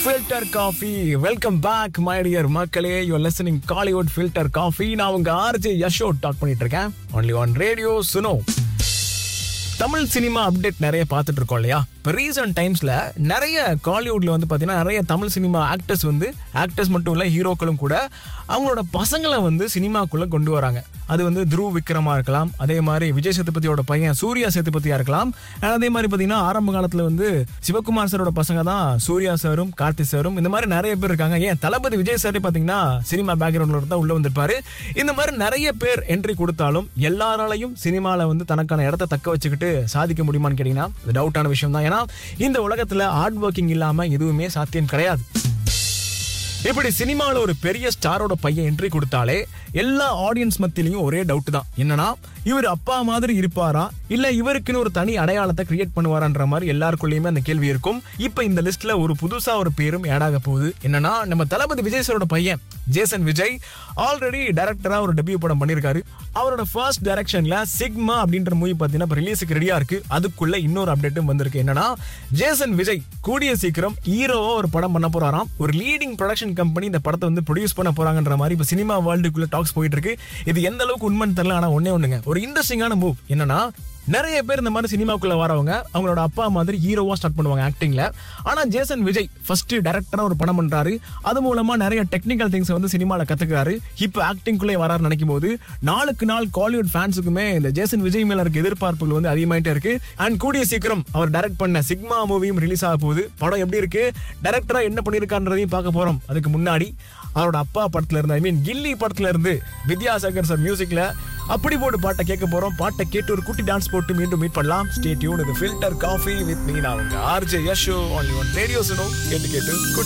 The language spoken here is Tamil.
filter coffee welcome back my dear மக்களே you listening Kollywood filter coffee நான் உங்க ஆர்ஜே யஷோ டாக் பண்ணிட்டு இருக்கேன் only one radio Suno Tamil cinema update நிறைய பார்த்துட்டு இருக்கோம் இல்லையா இப்போ ரீசன்ட் டைம்ஸ்ல நிறைய காலிவுட்ல வந்து பார்த்தீங்கன்னா நிறைய தமிழ் சினிமா ஆக்டர்ஸ் வந்து ஆக்டர்ஸ் மட்டும் இல்லை ஹீரோக்களும் கூட அவங்களோட பசங்களை வந்து சினிமாக்குள்ள கொண்டு வராங்க அது வந்து துருவ் விக்ரமா இருக்கலாம் அதே மாதிரி விஜய் சேதுபதியோட பையன் சூர்யா சேதுபதியா இருக்கலாம் and அதே மாதிரி பார்த்தீங்கன்னா ஆரம்ப காலத்துல வந்து சிவகுமார் சாரோட பசங்க தான் சூர்யா சாரும் கார்த்தி சாரும் இந்த மாதிரி நிறைய பேர் இருக்காங்க ஏன் தளபதி விஜய் சாரே பார்த்தீங்கன்னா சினிமா பேக்ரவுண்ட்ல தான் உள்ள வந்திருப்பாரு இந்த மாதிரி நிறைய பேர் என்ட்ரி கொடுத்தாலும் எல்லாராலையும் சினிமால வந்து தனக்கான இடத்த தக்க வச்சுக்கிட்டு சாதிக்க முடியுமான்னு கேட்டீங்கன்னா இது டவுட்டான விஷயம் தான் ஏன்னா இந்த உலகத்துல ஹார்ட் ஒர்க்கிங் இல்லாம எதுவுமே சாத்தியம் கிடையாது இப்படி சினிமாவில் ஒரு பெரிய ஸ்டாரோட பையன் என்ட்ரி கொடுத்தாலே எல்லா ஆடியன்ஸ் மத்தியிலையும் ஒரே டவுட் தான் என்னன்னா இவர் அப்பா மாதிரி இருப்பாரா இல்ல இவருக்குன்னு ஒரு தனி அடையாளத்தை கிரியேட் பண்ணுவாரான்ற மாதிரி எல்லாருக்குள்ளயுமே அந்த கேள்வி இருக்கும் இப்ப இந்த லிஸ்ட்ல ஒரு புதுசா ஒரு பேரும் ஆட் ஆக போகுது என்னன்னா நம்ம தளபதி விஜய் சாரோட பையன் ஜேசன் விஜய் ஆல்ரெடி டைரக்டரா ஒரு டெபியூ படம் பண்ணியிருக்காரு அவரோட ஃபர்ஸ்ட் டைரக்ஷன்ல சிக்மா அப்படின்ற மூவி பார்த்தீங்கன்னா இப்போ ரிலீஸுக்கு ரெடியா இருக்கு அதுக்குள்ள இன்னொரு அப்டேட்டும் வந்திருக்கு என்னன்னா ஜேசன் விஜய் கூடிய சீக்கிரம் ஹீரோவா ஒரு படம் பண்ண போறாராம் ஒரு லீடிங் ப்ரொடக்ஷன் கம்பெனி இந்த படத்தை வந்து ப்ரொடியூஸ் பண்ண போறாங்கன்ற மாதிரி இப்போ சினிமா வேர்ல்டுக்குள்ள டாக்ஸ் போயிட்டு இருக்கு இது எந்த அளவுக்கு உண்மைன்னு தெரியல ஆனா ஒன்னே ஒண்ணுங்க ஒரு இன்ட்ரெஸ்டிங்கான மூவ் என்னன்னா நிறைய பேர் இந்த மாதிரி சினிமாக்குள்ள வரவங்க அவங்களோட அப்பா மாதிரி ஹீரோவா ஸ்டார்ட் பண்ணுவாங்க ஆக்டிங்ல ஆனா ஜேசன் விஜய் ஃபர்ஸ்ட் டைரக்டரா ஒரு படம் பண்றாரு அது மூலமா நிறைய டெக்னிக்கல் திங்ஸ் வந்து சினிமால கத்துக்கிறாரு இப்போ ஆக்டிங்குள்ளே வராரு நினைக்கும் போது நாளுக்கு நாள் காலிவுட் ஃபேன்ஸுக்குமே இந்த ஜேசன் விஜய் மேல இருக்க எதிர்பார்ப்புகள் வந்து அதிகமாயிட்டே இருக்கு அண்ட் கூடிய சீக்கிரம் அவர் டைரக்ட் பண்ண சிக்மா மூவியும் ரிலீஸ் ஆக போகுது படம் எப்படி இருக்கு டைரக்டரா என்ன பண்ணிருக்கான்றதையும் பார்க்க போறோம் அதுக்கு முன்னாடி அவரோட அப்பா படத்துல இருந்து ஐ மீன் கில்லி படத்துல இருந்து வித்யாசாகர் சார் மியூசிக்ல அப்படி போட்டு பாட்டை கேட்க போறோம் பாட்டை கேட்டு ஒரு குட்டி டான்ஸ் போட்டு மீண்டும் மீட் பண்ணலாம் ஸ்டே டியூன் இது ஃபில்டர் காஃபி வித் மீ நான் உங்க RJ Yasho only one radio Suno கேட்டு கேட்டு